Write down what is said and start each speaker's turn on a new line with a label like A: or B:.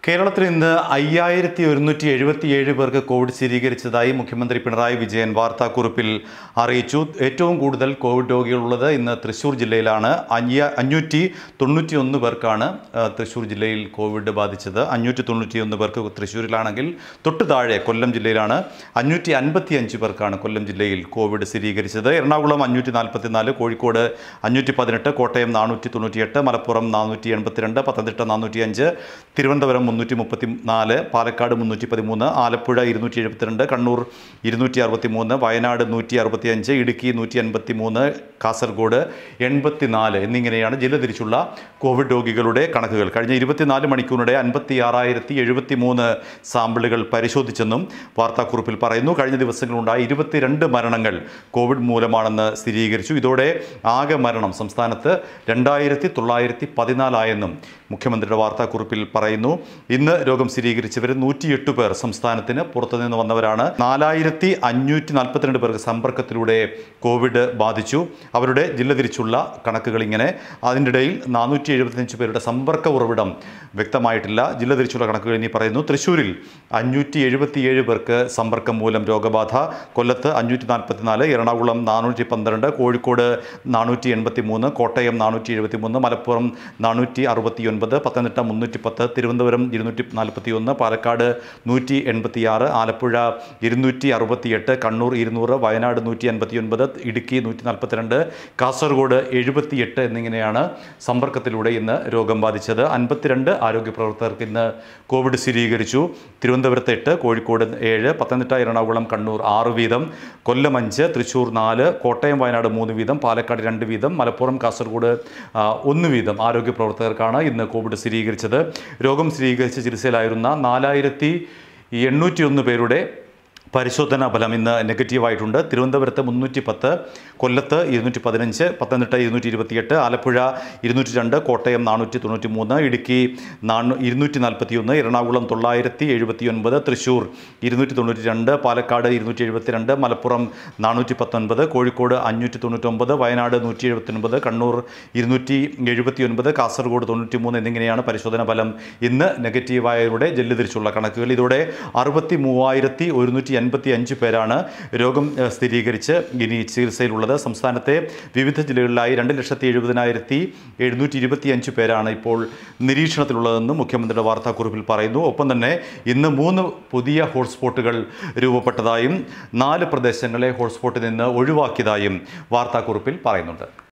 A: കേരളത്തിൽ ഇന്ന് അയ്യായിരത്തി ഒരുന്നൂറ്റി എഴുപത്തിയേഴ് പേർക്ക് കോവിഡ് സ്ഥിരീകരിച്ചതായി മുഖ്യമന്ത്രി പിണറായി വിജയൻ വാർത്താക്കുറിപ്പിൽ അറിയിച്ചു ഏറ്റവും കൂടുതൽ കോവിഡ് രോഗികളുള്ളത് ഇന്ന് തൃശ്ശൂർ ജില്ലയിലാണ് അയ്യ അഞ്ഞൂറ്റി തൊണ്ണൂറ്റി ഒന്ന് പേർക്കാണ് ആ, തൃശ്ശൂർ ജില്ലയിൽ കോവിഡ് ബാധിച്ചത് അഞ്ഞൂറ്റി തൊണ്ണൂറ്റി ഒന്ന് പേർക്ക് തൃശ്ശൂരിലാണെങ്കിൽ തൊട്ട് താഴെ കൊല്ലം ജില്ലയിലാണ് അഞ്ഞൂറ്റി അൻപത്തി അഞ്ച് പേർക്കാണ് കൊല്ലം ജില്ലയിൽ കോവിഡ് സ്ഥിരീകരിച്ചത് എറണാകുളം അഞ്ഞൂറ്റി നാൽപ്പത്തി നാല് കോഴിക്കോട് അഞ്ഞൂറ്റി പതിനെട്ട് കോട്ടയം നാനൂറ്റി തൊണ്ണൂറ്റിയെട്ട് മലപ്പുറം നാനൂറ്റി എൺപത്തിരണ്ട് പത്തനംതിട്ട നാനൂറ്റി അഞ്ച് തിരുവനന്തപുരം മുന്നൂറ്റി മുപ്പത്തി നാല് പാലക്കാട് മുന്നൂറ്റി പതിമൂന്ന് ആലപ്പുഴ ഇരുന്നൂറ്റി എഴുപത്തിരണ്ട് കണ്ണൂർ ഇരുന്നൂറ്റി അറുപത്തി മൂന്ന് വയനാട് നൂറ്റി അറുപത്തി അഞ്ച് ഇടുക്കി നൂറ്റി അൻപത്തി മൂന്ന് കാസർഗോഡ് എൺപത്തി നാല് എന്നിങ്ങനെയാണ് ജില്ല തിരിച്ചുള്ള കോവിഡ് രോഗികളുടെ കണക്കുകൾ കഴിഞ്ഞ ഇരുപത്തിനാല് മണിക്കൂറിനിടെ അൻപത്തി ആറായിരത്തി എഴുപത്തി മൂന്ന് സാമ്പിളുകൾ പരിശോധിച്ചെന്നും വാർത്താക്കുറിപ്പിൽ പറയുന്നു കഴിഞ്ഞ ദിവസങ്ങളുണ്ടായ ഇരുപത്തിരണ്ട് മരണങ്ങൾ കോവിഡ് മൂലമാണെന്ന് സ്ഥിരീകരിച്ചു ഇതോടെ ആകെ മരണം സംസ്ഥാനത്ത് രണ്ടായിരത്തി തൊള്ളായിരത്തി പതിനാലായെന്നും മുഖ്യമന്ത്രിയുടെ വാർത്താക്കുറിപ്പിൽ പറയുന്നു ഇന്ന് രോഗം സ്ഥിരീകരിച്ചവർ നൂറ്റിയെട്ട് പേർ സംസ്ഥാനത്തിന് പുറത്തുനിന്ന് വന്നവരാണ് നാലായിരത്തി അഞ്ഞൂറ്റി നാൽപ്പത്തിരണ്ട് പേർക്ക് സമ്പർക്കത്തിലൂടെ കോവിഡ് ബാധിച്ചു അവരുടെ ജില്ല തിരിച്ചുള്ള കണക്കുകൾ ഇങ്ങനെ അതിനിടയിൽ നാനൂറ്റി എഴുപത്തിയഞ്ച് പേരുടെ സമ്പർക്ക ഉറവിടം വ്യക്തമായിട്ടില്ല ജില്ല തിരിച്ചുള്ള കണക്കുകൾ ഇനി പറയുന്നു തൃശ്ശൂരിൽ അഞ്ഞൂറ്റി എഴുപത്തിയേഴ് പേർക്ക് സമ്പർക്കം മൂലം രോഗബാധ കൊല്ലത്ത് അഞ്ഞൂറ്റി നാൽപ്പത്തിനാല് എറണാകുളം നാനൂറ്റി പന്ത്രണ്ട് കോഴിക്കോട് നാനൂറ്റി എൺപത്തി മൂന്ന് കോട്ടയം നാനൂറ്റി എഴുപത്തി മൂന്ന് മലപ്പുറം നാനൂറ്റി അറുപത്തി ഒൻപത് പത്തനംതിട്ട മുന്നൂറ്റി പത്ത് തിരുവനന്തപുരം ഇരുന്നൂറ്റി നാൽപ്പത്തി ഒന്ന് പാലക്കാട് നൂറ്റി എൺപത്തിയാറ് ആലപ്പുഴ ഇരുന്നൂറ്റി അറുപത്തിയെട്ട് കണ്ണൂർ ഇരുന്നൂറ് വയനാട് നൂറ്റി അൻപത്തി ഒൻപത് ഇടുക്കി നൂറ്റി നാൽപ്പത്തിരണ്ട് കാസർഗോഡ് എഴുപത്തിയെട്ട് എന്നിങ്ങനെയാണ് സമ്പർക്കത്തിലൂടെ ഇന്ന് രോഗം ബാധിച്ചത് അൻപത്തിരണ്ട് ആരോഗ്യ പ്രവർത്തകർക്ക് ഇന്ന് കോവിഡ് സ്ഥിരീകരിച്ചു തിരുവനന്തപുരത്ത് എട്ട് കോഴിക്കോട് ഏഴ് പത്തനംതിട്ട എറണാകുളം കണ്ണൂർ ആറ് വീതം കൊല്ലം അഞ്ച് തൃശ്ശൂർ നാല് കോട്ടയം വയനാട് മൂന്ന് വീതം പാലക്കാട് രണ്ട് വീതം മലപ്പുറം കാസർഗോഡ് ആ, ഒന്ന് വീതം ആരോഗ്യ പ്രവർത്തകർക്കാണ് ഇന്ന് കോവിഡ് സ്ഥിരീകരിച്ചത് രോഗം സ്ഥിരീകരിച്ച് ചികിത്സയിലായിരുന്ന നാലായിരത്തി എണ്ണൂറ്റി ഒന്ന് പേരുടെ പരിശോധനാ ഫലം ഇന്ന് നെഗറ്റീവായിട്ടുണ്ട് തിരുവനന്തപുരത്ത് മുന്നൂറ്റി പത്ത് കൊല്ലത്ത് ഇരുന്നൂറ്റി പതിനഞ്ച് പത്തനംതിട്ട ഇരുന്നൂറ്റി ഇരുപത്തിയെട്ട് ആലപ്പുഴ ഇരുന്നൂറ്റി രണ്ട് കോട്ടയം നാനൂറ്റി തൊണ്ണൂറ്റി മൂന്ന് ഇടുക്കി നാനൂ ഇരുന്നൂറ്റി നാൽപ്പത്തി ഒന്ന് എറണാകുളം തൊള്ളായിരത്തി എഴുപത്തി ഒൻപത് തൃശ്ശൂർ ഇരുന്നൂറ്റി തൊണ്ണൂറ്റി രണ്ട് പാലക്കാട് ഇരുന്നൂറ്റി എഴുപത്തിരണ്ട് മലപ്പുറം നാനൂറ്റി പത്തൊൻപത് കോഴിക്കോട് അഞ്ഞൂറ്റി തൊണ്ണൂറ്റൊമ്പത് വയനാട് നൂറ്റി എഴുപത്തൊൻപത് കണ്ണൂർ ഇരുന്നൂറ്റി എഴുപത്തി ഒൻപത് കാസർഗോഡ് തൊണ്ണൂറ്റി മൂന്ന് എന്നിങ്ങനെയാണ് പരിശോധനാ ഫലം ഇന്ന് നെഗറ്റീവായവരുടെ ജെല്ല് തിരിച്ചുള്ള കണക്കുകൾ ഇതോടെ അറുപത്തി മൂവായിരത്തി ഒരുന്നൂറ്റി എൺപത്തി അഞ്ച് പേരാണ് രോഗം ഏഹ്, സ്ഥിരീകരിച്ച് ഇനി ചികിത്സയിലുള്ളത് സംസ്ഥാനത്തെ വിവിധ ജില്ലകളിലായി രണ്ട് ലക്ഷത്തി എഴുപതിനായിരത്തി എഴുന്നൂറ്റി ഇരുപത്തി അഞ്ച് പേരാണ് ഇപ്പോൾ നിരീക്ഷണത്തിലുള്ളതെന്നും മുഖ്യമന്ത്രിയുടെ വാർത്താക്കുറിപ്പിൽ പറയുന്നു ഒപ്പം തന്നെ ഇന്ന് മൂന്ന് പുതിയ ഹോട്ട്സ്പോട്ടുകൾ രൂപപ്പെട്ടതായും നാല് പ്രദേശങ്ങളെ ഹോട്ട്സ്പോട്ടിൽ നിന്ന് ഒഴിവാക്കിയതായും വാർത്താക്കുറിപ്പിൽ പറയുന്നുണ്ട്